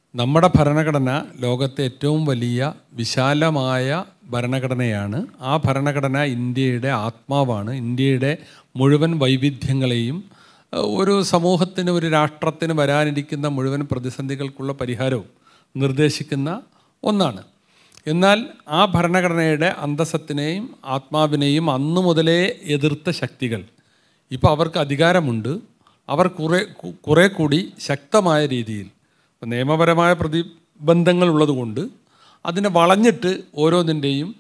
നമ്മുടെ ഭരണഘടന ലോകത്തെ ഏറ്റവും വലിയ വിശാലമായ ഭരണഘടനയാണ് ആ ഭരണഘടന ഇന്ത്യയുടെ ആത്മാവാണ് ഇന്ത്യയുടെ മുഴുവൻ വൈവിധ്യങ്ങളെയും ഏഹ്, ഒരു സമൂഹത്തിന് ഒരു രാഷ്ട്രത്തിന് വരാനിരിക്കുന്ന മുഴുവൻ പ്രതിസന്ധികൾക്കുള്ള പരിഹാരവും നിർദ്ദേശിക്കുന്ന ഒന്നാണ് എന്നാൽ ആ ഭരണഘടനയുടെ അന്തസ്സത്തിനെയും ആത്മാവിനെയും അന്നു മുതലേ എതിർത്ത ശക്തികൾ ഇപ്പോൾ അവർക്ക് അധികാരമുണ്ട് അവർ കുറേ കു- കുറേ കൂടി ശക്തമായ രീതിയിൽ ഇപ്പം നിയമപരമായ പ്രതിബന്ധങ്ങൾ ഉള്ളതുകൊണ്ട് അതിനെ വളഞ്ഞിട്ട് ഓരോന്നിൻ്റെയും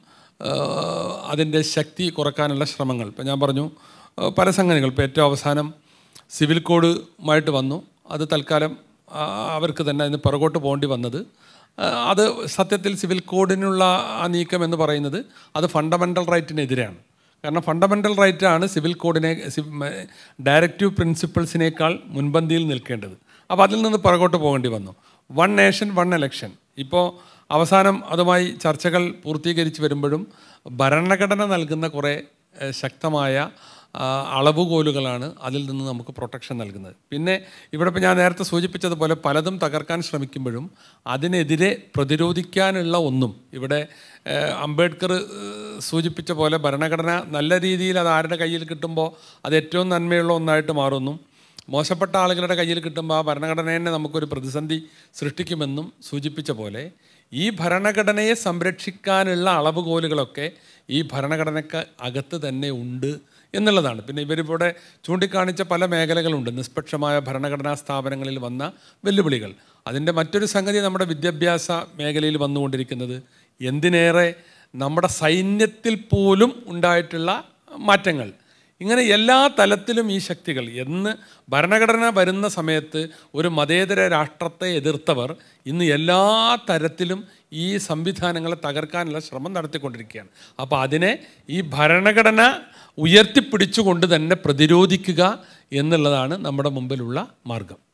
അതിൻ്റെ ശക്തി കുറക്കാനുള്ള ശ്രമങ്ങൾ ഇപ്പം ഞാൻ പറഞ്ഞു ആ, പല സംഗതികൾ ഇപ്പോൾ ഏറ്റവും അവസാനം സിവിൽ കോഡുമായിട്ട് വന്നു അത് തൽക്കാലം ആ, അവർക്ക് തന്നെ അതിന് പുറകോട്ട് പോകേണ്ടി വന്നത് ആ, അത് സത്യത്തിൽ സിവിൽ കോഡിനുള്ള ആ നീക്കം എന്ന് പറയുന്നത് അത് ഫണ്ടമെൻ്റൽ റൈറ്റിനെതിരെയാണ് കാരണം ഫണ്ടമെൻ്റൽ റൈറ്റാണ് സിവിൽ കോഡിനെ ഡയറക്റ്റീവ് പ്രിൻസിപ്പിൾസിനേക്കാൾ മുൻപന്തിയിൽ നിൽക്കേണ്ടത് അപ്പോൾ അതിൽ നിന്ന് പുറകോട്ട് പോകേണ്ടി വന്നു വൺ നേഷൻ വൺ എലക്ഷൻ ഇപ്പോൾ അവസാനം അതുമായി ചർച്ചകൾ പൂർത്തീകരിച്ച് വരുമ്പോഴും ഭരണഘടന നൽകുന്ന കുറേ ഏഹ്, ശക്തമായ ആ, അളവുകോലുകളാണ് അതിൽ നിന്ന് നമുക്ക് പ്രൊട്ടക്ഷൻ നൽകുന്നത് പിന്നെ ഇവിടെ ഇപ്പോൾ ഞാൻ നേരത്തെ സൂചിപ്പിച്ചതുപോലെ പലതും തകർക്കാൻ ശ്രമിക്കുമ്പോഴും അതിനെതിരെ പ്രതിരോധിക്കാനുള്ള ഒന്നും ഇവിടെ ഏഹ്, അംബേദ്കർ ഏഹ്, സൂചിപ്പിച്ച പോലെ ഭരണഘടന നല്ല രീതിയിൽ അത് ആരുടെ കയ്യിൽ കിട്ടുമ്പോൾ അത് ഏറ്റവും നന്മയുള്ള ഒന്നായിട്ട് മാറുന്നു മോശപ്പെട്ട ആളുകളുടെ കയ്യിൽ കിട്ടുമ്പോൾ ആ ഭരണഘടനയെ നമുക്കൊരു പ്രതിസന്ധി സൃഷ്ടിക്കുമെന്നും സൂചിപ്പിച്ച പോലെ ഈ ഭരണഘടനയെ സംരക്ഷിക്കാനുള്ള അളവുകോലുകളൊക്കെ ഈ ഭരണഘടനയ്ക്ക് അകത്ത് തന്നെ ഉണ്ട് എന്നുള്ളതാണ് പിന്നെ ഇവരിവിടെ ചൂണ്ടിക്കാണിച്ച പല മേഖലകളുണ്ട് നിഷ്പക്ഷമായ ഭരണഘടനാ സ്ഥാപനങ്ങളിൽ വന്ന വെല്ലുവിളികൾ അതിൻ്റെ മറ്റൊരു സംഗതി നമ്മുടെ വിദ്യാഭ്യാസ മേഖലയിൽ വന്നുകൊണ്ടിരിക്കുന്നത് എന്തിനേറെ നമ്മുടെ സൈന്യത്തിൽ പോലും ഉണ്ടായിട്ടുള്ള മാറ്റങ്ങൾ ഇങ്ങനെ എല്ലാ തലത്തിലും ഈ ശക്തികൾ എന്ന് ഭരണഘടന വരുന്ന സമയത്ത് ഒരു മതേതര രാഷ്ട്രത്തെ എതിർത്തവർ ഇന്ന് എല്ലാ തരത്തിലും ഈ സംവിധാനങ്ങളെ തകർക്കാനുള്ള ശ്രമം നടത്തിക്കൊണ്ടിരിക്കുകയാണ് അപ്പോൾ അതിനെ ഈ ഭരണഘടന ഉയർത്തിപ്പിടിച്ചുകൊണ്ട് തന്നെ പ്രതിരോധിക്കുക എന്നുള്ളതാണ് നമ്മുടെ മുമ്പിലുള്ള മാർഗം